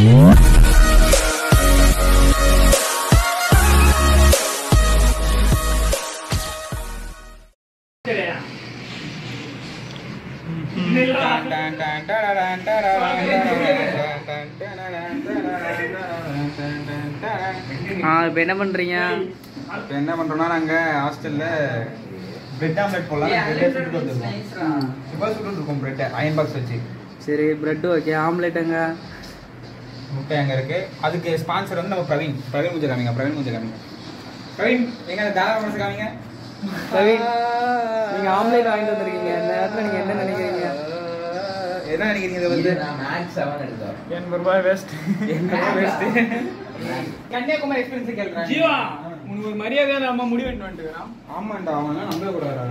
ஆ இப்போ என்ன பண்ணுறீங்க இப்போ என்ன பண்றோம்னா நாங்க ஹாஸ்டல்ல பிரெட் ஆம்லெட் போடலாம் பிரெட் சுட்டு வந்துருக்கோம் இப்போ சுட்டு இருக்கோம் பிரெட் அயன் பாக்ஸ் வச்சு சரி பிரெட் ஓகே ஆம்லேட்டுங்க முட்டை அங்க இருக்கு அதுக்கு ஸ்பான்சர் வந்து நம்ம பிரவீன் பிரவீன் முஞ்ச காமிங்க பிரவீன் முஞ்ச காமிங்க பிரவீன் எங்க அந்த தாராள மனசு காமிங்க பிரவீன், நீங்க ஆம்லேட் வாங்கிட்டு வந்திருக்கீங்க இந்த நேரத்தில் நீங்கள் என்ன நினைக்கிறீங்க என்ன நினைக்கிறீங்க இது வந்து எண்பது ரூபாய் வேஸ்ட் என்ன வேஸ்ட் கன்னியாகுமரி எக்ஸ்பீரியன்ஸ் கேள்றேன் ஜீவா உனக்கு ஒரு மரியாதையா நம்ம முடிவு பண்ணிட்டு வந்துட்டுக்கிறான் ஆமாண்டா அவன் நம்ப கூடாதா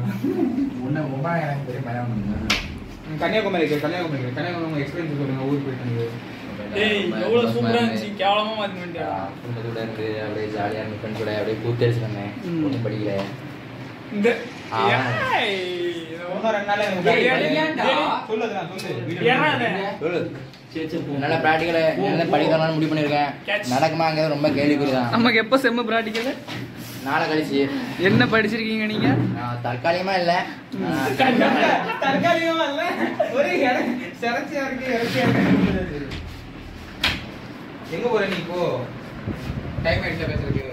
கன்னியாகுமரிக்கு கன்னியாகுமரிக்கு கன்னியாகுமரி எக்ஸ்பீரியன்ஸ் சொல்லுங்க ஊருக்கு போயிட்டு வந்து டேய் எவ்வளவு சூப்பரா இருந்துச்சு கேவலமா மாத்தி பண்ணிட்டியா குடும்பத்தோட இருந்து அப்படியே ஜாலியா இருந்து ஃப்ரெண்ட் கூட அப்படியே கூத்தடிச்சு வந்தேன் ம். ஒன்றும் படிக்கல இந்த ஆ. ஏய், இதோ. இன்னும் ரெண்டு நாள்ல எனக்கு ஏய், வேலை. ஏன்டா? சொல்லு அதுதான், சொல்லு ஏன்டா இது? சொல்லு நல்ல ப்ராக்டிக்கல என்ன படிக்கலாம்னு முடிவு பண்ணிருக்கேன் Catch. நடக்குமாங்கிறது ரொம்ப கேள்விக்குறி தான் நமக்கு எப்போ செம்ம ப்ராக்டிக்கல் நாளை கழிச்சு என்ன படிச்சிருக்கீங்க நீங்கள் நான் தற்காலிகமா இல்ல நான் தற்காலிகமா இல்ல ஒரே இட- சிறச்சியா இருக்கு இறச்சியா இருக்கு எங்க போற நீ இப்போ டைம் ஆயிடுச்சா பேசுறதுக்கு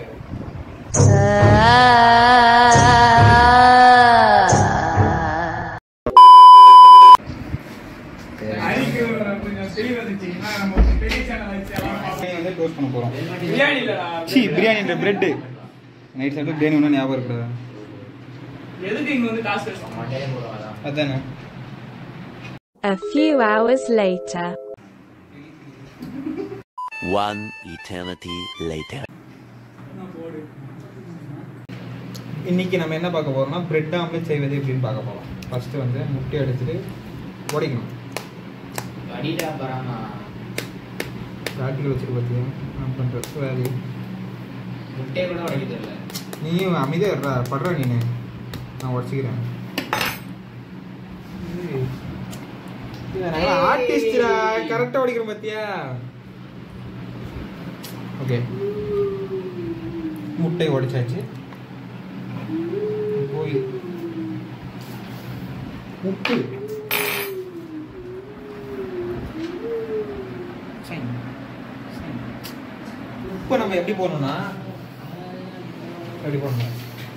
அதுக்கு கொஞ்சம் தெளிவு வந்துச்சுன்னா நம்ம ஒரு பெரிய சேனல் வச்சு எல்லாம் பார்ப்போம். பிரியாணி வந்து டோஸ்ட் பண்ண போறோம் பிரியாணி இல்லடா சி பிரியாணின்ற பிரெட் நைட் சாப்பிட்டு பிரியாணி ஒன்றும் ஞாபகம் இருக்கிறதா எதுக்கு இங்க வந்து காசு பேசுறோம் அதானே A few hours later. One eternity later. போடு இன்னைக்கு நம்ம என்ன பார்க்க போறோம்னா பிரெட் ஆம்லெட் செய்வது எப்படின்னு பார்க்க போறோம் ஃபர்ஸ்ட் வந்து முட்டை எடுத்துட்டு உடைக்கணும் அடிடா பராமா ராட்டிகள் வச்சுட்டு பார்த்தியா நான் பண்ற வேலை முட்டையை கூட உடைக்க தெரியல நீயும் அமைதியா இருடா படுற நீனு நான் உடச்சிக்கிறேன் ஆர்டிஸ்டா கரெக்டா உடைக்கிறேன் பாத்தியா ஓகே முட்டை உடைச்சாச்சு போய் உப்பு சை. சை. உப்பை நம்ம எப்படி போடணும்னா எப்படி போடணும்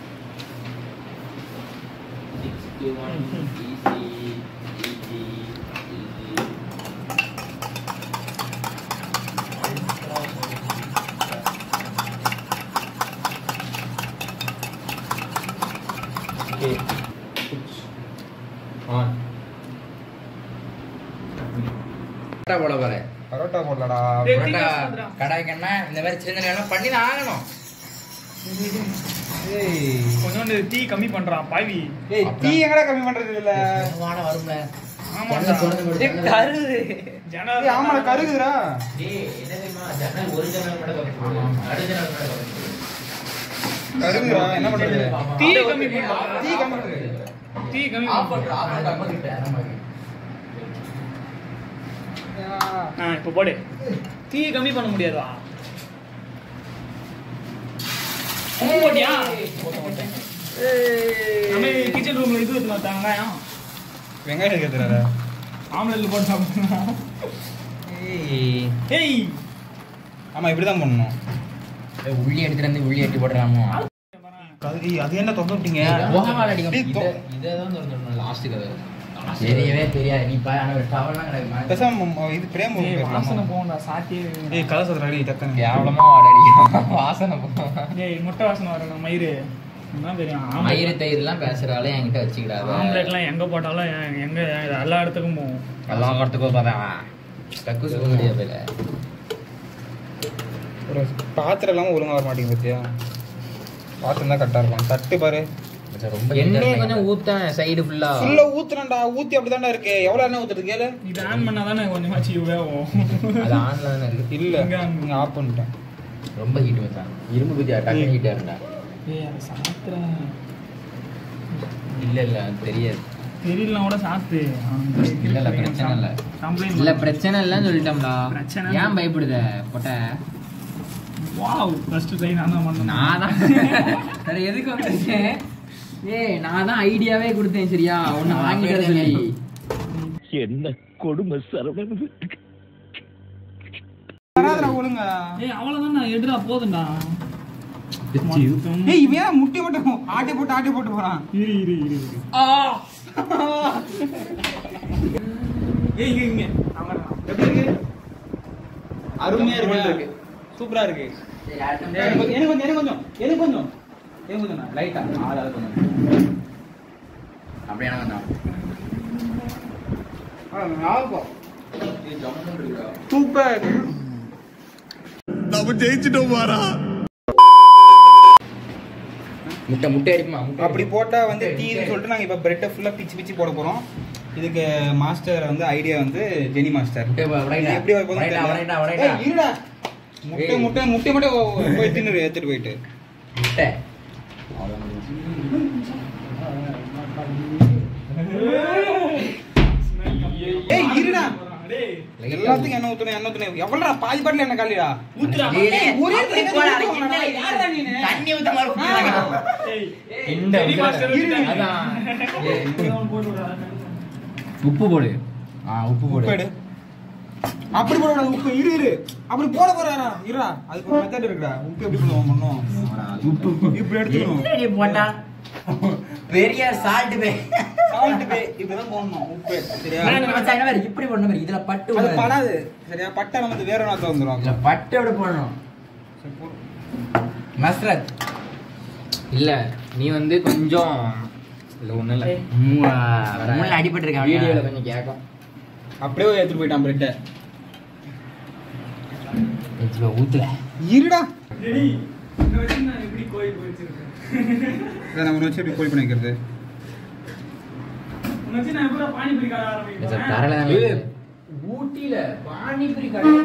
ஓகே ஆன் பரோட்டா போட போறேன் பரோட்டா போடலடா டேய், பரோட்டா காசு வந்துடா. கடாய்க்கன்னா இந்த மாதிரி சின்ன நேரம் பண்ணி தான் ஆகணும் ஏய் கொஞ்சோண்டு தீ கம்மி பண்றான் பாவி ஏய் டீ எங்கடா கம்மி பண்றது இல்ல வாட வரும்ல ஆமாடா. ஜன்னல் திறந்து போடு, ஜன்னல் கருது ஜனவரி ஏய் ஆமாடா கருகுதுடா டேய், என்ன தெரியுமா? ஜன்னல் ஒரு ஜன்னல் மட்டும் திறந்து போடு. நடு ஜன்னல் மட்டும் திறந்து போடு. கருகுதுடா என்ன பண்றது தீ கம்மி பண்றா டீ கம்மி பண்றது தீ கம்மி ஆஃப் பண்றா பண்ணுறா, ஆஃப் பண்ணு, கம்மி பண்ணு, ஆமா. ஆ இப்போ போடு தீ கம்மி பண்ண முடியாதா உப்பு போட்டியா நம்ம கிச்சன் ரூம்ல இது ஊத்துனா வெங்காயம் வெங்காயம் கேக்குறாடா ஆம்லெட்ல போட்டு சாப்பிடலாம் ஏய் ஏய் ஆமா இப்படி தான் பண்ணணும் ஏய், உள்ளி எடுத்துட்டு வந்து உள்ளி எட்டி போடுறாமோ அது அது என்ன தொங்க விட்டீங்க முகமால அடிக்கும் டேய், இதை தொ- இதை தான் திறந்துடணும் லாஸ்ட் கதை தெரியவே தெரியாது நீ பாரு ஆனால் டவல்லாம் கிடக்கு பேசாம ம- இது பிரேம் ஏய், வாசனை போகும்டா சாத்தியே ஏய் கதை சொல்றாடி டக்குன்னு கேவலமா வாட அடிக்கும் வாசனை போகும் ஏய் முட்டை வாசனை வரணும் மயிறு என்ன தெரியும் மயிறு ஆம்லெட் தயிர்லாம் பேசுறாலே என்கிட்ட வச்சுக்கிடாது ஆம்லெட்லாம் எங்க போட்டாலும் எ- எங்க எல்லா இடத்துக்கும் போகும் எல்லாம் வரத்துக்கும் பார்த்தா கக்கு சொல்ல முடியாது ஒரு பாத்திரம் இல்லாம ஒழுங்கா வர மாட்டேங்குது பாத்தியா பாத்திரம் தான் கரெக்டா இருக்கும் தட்டு பாரு ரொம்ப எண்ணெயை கொஞ்சம் ஊத்தேன் சைடு ஃபுல்லா ஃபுல்லா ஊத்துறேன்டா ஊத்தி அப்படிதான்டா இருக்கு எவ்வளவு எண்ணெய் ஊத்துறது கேளு இது ஆன் பண்ணா தானே கொஞ்சமாச்சு வேகும் அது ஆன்ல தானே இருக்கு இல்ல இங்க நீங்க ஆஃப் பண்ணிட்டேன் ரொம்ப ஹீட் வச்சான் இரும்பு பத்தி டக்குனு ஹீட்டா இருந்தா ஏய் அதை சாத்துறேன் இல்ல இல்ல அது தெரியாது தெரியலனா கூட சாப்பிட்டு இல்ல இல்ல பிரச்சனை இல்ல கம்ப்ளைண்ட் இல்ல பிரச்சனை இல்லன்னு சொல்லிட்டோம்டா பிரச்சனை ஏன் பயப்படுத பொட்ட வாவ் ஃபர்ஸ்ட் ட்ரை நான் தான் பண்ணேன் நான் தான் வேற எதுக்கு வந்திருக்கேன் ஏய் நான் தான் ஐடியாவே கொடுத்தேன் சரியா ஒன்னு வாங்கிட்டு வர சொல்லி என்ன கொடுமை சரவணன் வராதுடா ஒழுங்கா ஏய் அவ்வளவுதான் நான் எடுறா போதும்டா ஏய் இவன் ஏன் முட்டை மட்டும் ஆட்டி போட்டு ஆட்டி போட்டு போறான் இரு இரு இரு இரு ஏய் இங்க இங்க ஆமாடா எப்படி இருக்கு அருமையா இருக்கு சூப்பரா இருக்கு எனக்கு கொஞ்சம் எனக்கு கொஞ்சம் எனக்கு கொஞ்சம் எனக்கு கொஞ்சம் எனக்கு கொஞ்சம் லைட்டா ஆள் ஆள் கொஞ்சம் அப்படியே எனக்கு சூப்பர் நம்ம ஜெயிச்சிட்டோம் பாரா முட்டை முட்டை அடிப்புமா முட்டை அப்படி போட்டா வந்து தீன்னு சொல்லிட்டு நாங்க இப்ப பிரெட்டை ஃபுல்லா பிச்சு பிச்சு போட போறோம் இதுக்கு மாஸ்டர் வந்து ஐடியா வந்து ஜெனி மாஸ்டர் முட்டை வ- இது வடைடா. எப்படி வைப்போம்னு வடைடா, தெரியல. வடைடா, வடைடா. ஏய், இருடா முட்டை ஏய். முட்டை முட்டை மட்டும் ஓ- போய் தின்னு எடுத்துட்டு போயிட்டு முட்டை ஏய் இருடா டேய் எல்லாத்துக்கும் என்ன ஊத்தணும் என்ன ஊத்தணும் எவ்வளவுடா பாதி பாட்டில் என்ன காலிடா ஊத்துடா டேய், டேய், ஒரே அப்படி தடவை போடா, ஊத்துவாங்கடா. கிண்டல் இல்ல. யாருடா நீனு? தண்ணி ஊத்த மாதிரி ஊத்துறாங்க. ஏய் இந்த ஜெனி மாஸ்டர் வந்துட்டாங்க. அதான். ஏய், அவன் போட்டு விடுறா. உப்பு போடு ஆ உப்பு உப்பு போடு எடு. அப்படி போடக்கூடாது உப்பு இரு இரு அப்படி போட போறாரா இருடா அதுக்கு ஒரு மெத்தட் இருக்குடா உப்பு எப்படி போடுவோம் பண்ணும் உப்பு இப்படி எடுத்துக்கணும் என்னடி போட்டா பெரிய சால்ட் பே சால்ட் பே இப்படிதான் போடணும் உப்பு சரியா இப்படி போடணும் பாரு. இதுல பட்டு அது விடாது. படாது சரியா பட்டை நமக்கு வேற நாத்துல வந்துரும் இதுல பட்டு அப்படி போடணும் மஸ்ரத் இல்ல நீ வந்து கொஞ்சம் இல்ல ஒண்ணும் இல்ல முள்ள அடிபட்டு இருக்கேன் வீடியோல கொஞ்சம் கேட்கும் அப்படியே எடுத்துட்டு போயிட்டான் பிரெட்டை ஊத்துல இருடா டேய், இதை வச்சு நான் எப்படி கோயில் போயிச்சிருக்கேன் இதை நம்ம வச்சு எப்படி கோழி பண்ணி வைக்கிறது உன்னை வச்சு நான் எப்படா பானிபூரி கடை ஆரம்பிப்பேன் தரல ஏய், ஊட்டியில பானிபூரி கடை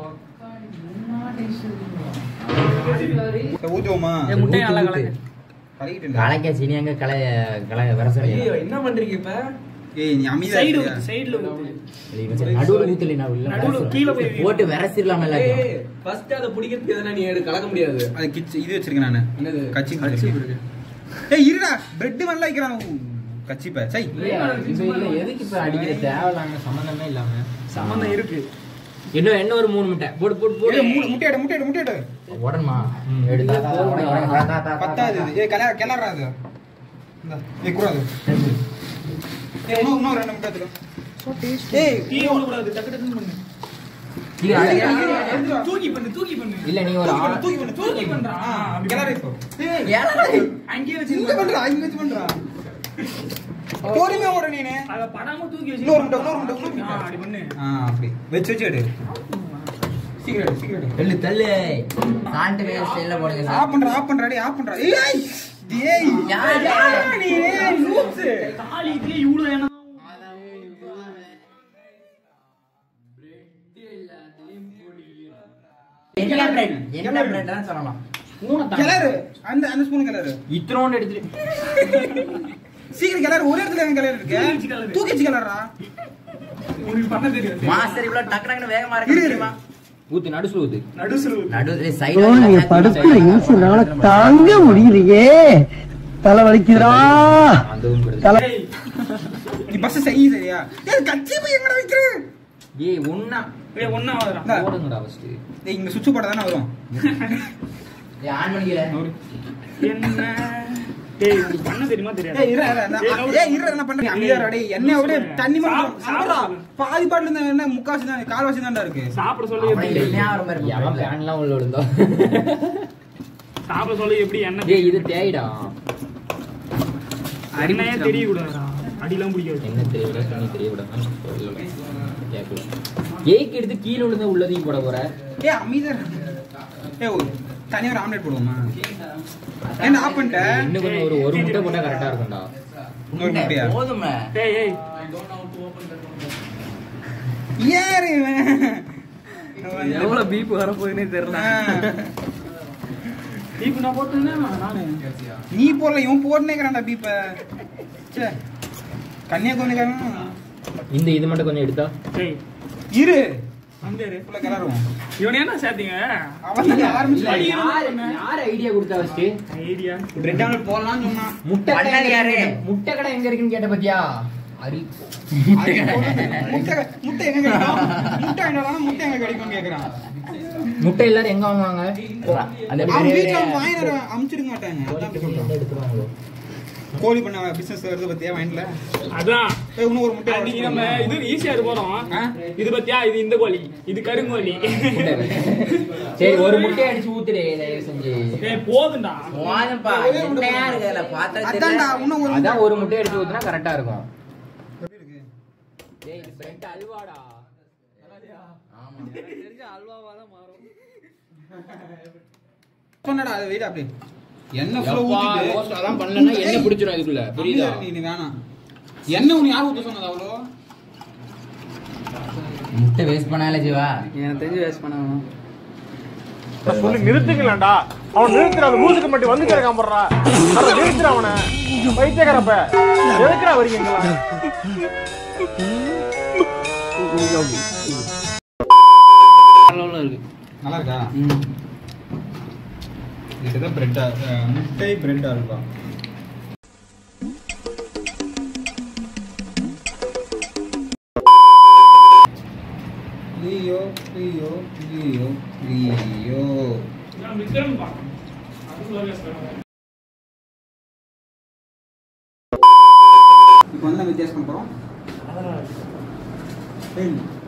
இதை ஊத்துவோமா ஏய், முட்டையை நல்லா கலக்கு. கலக்கிட்டு கலைக்க சீனியாங்க கலை கலை வரச ஐயோ என்ன பண்றீங்க இப்ப ஏய் நீ அமைதியா சைடு இருக்கியா? ஊத்து சைடுல ஊத்து நடுவுல ஊத்துல நான் உள்ள நடுவுல வரச- கீழே போய் போட்டு விரசிடலாம் எல்லாத்தையும் ஃபர்ஸ்ட் அத பிடிக்கிறதுக்கு எதனா நீ எடு கலக்க முடியாது அது கிச் இது வச்சிருக்கேன் நானு என்னது கச்சி கச்சி இருக்கு ஏய் இருடா பிரெட் நல்லா வைக்கிறான் கச்சிப்ப சை இல்லையா, இப்ப இல்ல எதுக்கு இப்ப அடிக்கிற தேவையில்லாம சம்பந்தமே இல்லாம சம்பந்தம் இருக்கு இன்னும் என்ன ஒரு மூணு முட்டை போடு போடு போடு ஏய், மூணு- முட்டை எடு முட்டை எடு முட்டை எடு உடனுமா எடுத்தா பத்தாது இது. ஏய் கிளற கிளறா அது இந்தா, ஏய் கூடாது ஏய் இன்னும் இன்னும் ரெண்டு முட்டை எடுத்துக்கோ ஏய் டீ விடக்கூடாது டக்கு டக்குன்னு பண்ணு தூக்கி பண்ணு தூக்கி பண்ணு இல்ல நீ ஒரு தூக்கி ஆ- பண்ணு, தூக்கி பண்ணு தூக்கி பண்றா ஆ, அப்படி கிளறு இப்போ ஏய் அங்கேயே வச்சு இங்க பண்றா இங்க வச்சு பண்றா பொறுமையா ஓட நீனு அத படாம தூக்கி வச்சு இன்னொரு முட்டை இன்னொரு முட்டை இன்னொரு ஆ, முட்டை அப்படி பண்ணு ஆ அப்படி வச்சு வச்சு எடு சீக்கிரம் எடு சீக்கிரம் எடு தள்ளு தள்ளு சால்ட் வேஸ்ட் ஸ்டைல்ல போடுங்க ஆஃப் பண்றா ஆஃப் பண்றா டேய் ஆஃப் பண்றா ஏய் டேய் யாரு? யாரா நீ ஏய் லூப்ஸ் தாலிக்கு இவ்வளவு என்ன என்ன பிரெட் என்ன பிரெட்னு சொல்லலாம் கிளறு அந்த அந்த ஸ்பூன் கிளறு இத்தனோண்டு எடுத்துட்டு சீக்கிரம் கிளறு ஒரே இடத்துல எங்க கிளறு தூக்கி வச்சு இருக்கு கிளறு. தூக்கி வச்சு கிளறா உனக்கு பண்ண தெரியாது மாஸ்டர் இவ்வளவு டக்கு டக்குன்னு வேகமா இரு, இருக்கு இரு. தெரியுமா ஊத்து நடுசுல ஊத்து நடுசுல நடுவுல ஐயோ, நீங்க படுத்துற இன்சுனால தாங்க முடியலையே தலை வலிக்குதுடா அதுவும் கிடையாது. ஏய் நீ பஸ் செய்ய சரியா ஏய் கச்சி போய் எங்கடா வைக்கிற ஏய் ஒண்ணா ஏய் ஒண்ணா வரா இந்தா. போடுங்கடா ஃபர்ஸ்ட் டேய் இங்க சுவிட்ச் போட தானே வரும் ஆன் பண்ணிக்கல என்ன ஏய் உனக்கு பண்ண தெரியுமா தெரியாது ஏய் இரு இரு, நான்- ஏய் இரு என்ன பண்றீங்க அமைதியா இரு, டேய் என்ன விட தண்ணி மட்டும் சாப்பிடு, சாப்பிடுறா சாப்பிடு. பாதி பாட்டில் இந்த என்ன முக்காசி தான் கால்வாசி தான்டா இருக்கு சாப்பிட சொல்ல அவனுக்கு எப்படி எண்ணெயா வர மாதிரி எவன் இருக்கும். பேன்லாம் உள்ள விழுந்தோ சாப்பிட சொல்ல எப்படி என்ன ஏய் இது தேய்டா அடிமையே தெரியக்கூடாதுடா அடிலாம் பிடிக்காது என்ன தெரியல தண்ணி தெரியக்கூடாது கேட்கல ஏய்க்கு எடுத்து கீழே விழுந்த உள்ளதையும் போட போற ஏய் அமைதியா இரு. ஏய் ஒரு தனியா ஒரு ஆம்லெட் போடுவோமா என்ன ஆஃப் பண்ணிட்ட இன்னும் கொஞ்சம் ஒரு ஒரு முட்டை போட்டா கரெக்டா இருக்கும்டா இன்னொரு முட்டையா போதுமே ஏய் ஏய் ஏறு இவன் எவ்வளவு பீப் வர போகுதுன்னே தெரியல இப்போ நான் போட்டேன்னா நானு நீ போடல இவன் போடனேங்கிறான்டா பீப்ப ச்சே கன்னியாகுமரிக்காரன் இந்த இது மட்டும் கொஞ்சம் எடுத்தா டேய் இரு வந்து இரு. உள்ள கிளறுவோம் இவனை என்ன சேர்த்தீங்க அவன் தான் ஆரம்பிச்சு யார் யார் ஐடியா கொடுத்தா ஃபர்ஸ்ட் ஐடியா பிரெட் ஆம்லெட் போடலாம்னு சொன்னான் முட்டை கடை பண்ணது எங்க யாரு? இருக்கு? முட்டை கடை எங்க இருக்குன்னு கேட்ட பாத்தியா அரி அது போடுறது. முட்டை முட்டை எங்க கிடைக்கும் முட்டை எங்க வேணா முட்டை எங்க கிடைக்கும்னு கேக்குறான் முட்டை எல்லாரும் எங்க வாங்குவாங்க அந்த அவன் வீட்டுல அவன் வாங்கி வர அமுச்சிருக்க மாட்டாங்க அதான் அப்படி சொல்றான் எடுத்துருவாங்களோ கோழி பண்ண பிசினஸ் வருது பத்தியா மைண்ட்ல அதான் ஏய், இன்னும் ஒரு முட்டை அன்னைக்கு நம்ம இது ஈஸியா போறோம் ஆ? இது பத்தியா இது இந்த கோழி இது கருங்கோழி சரி ஒரு முட்டையை அடிச்சு ஊத்துடே தயவு செஞ்சு ஏய் போதும்டா போதும்பா என்னையா இருக்குதுல பார்த்தா அதான்டா தெரியல இன்னும் ஒரு அதான் ஒரு முட்டையை அடிச்சு ஊத்துனா கரெக்டா இருக்கும் எப்படி இருக்கு டேய் இது பிரெட் அல்வாடா சொன்னடா அதை வெயிட் அப்படி எண்ணெய் ஃபுல்லா எப்பா, ஊத்திட்டு roast அதெல்லாம் பண்ணலன்னா எண்ணெய் பிடிச்சிரும் இதுக்குள்ள புரியுதா நீ நீ வேணாம் எண்ணெய் உனக்கு யார் ஊத்த சொன்னது அவ்வளோ முட்டை வேஸ்ட் பண்ணால ஜீவா எனக்கு தெரிஞ்சு வேஸ்ட் பண்ணணும் சொல்லி நிறுத்துங்களேன்டா அவன் நிறுத்துற அந்த மூசுக்கு மட்டும் வந்து கிடக்காம போடுறா அதை நிறுத்துற அவனை பைத்தியக்காரப்ப எதுக்குறா வரீங்களா நல்லா இருக்கா இதுதான் பிரெட் முட்டை பிரெட் அல்வா லியோ லியோ லியோ லியோ நான் விக்ரம் பா அதுக்குள்ள பேசுறேன் இப்போ வந்து நம்ம வித்தியாசம் பண்ணுறோம்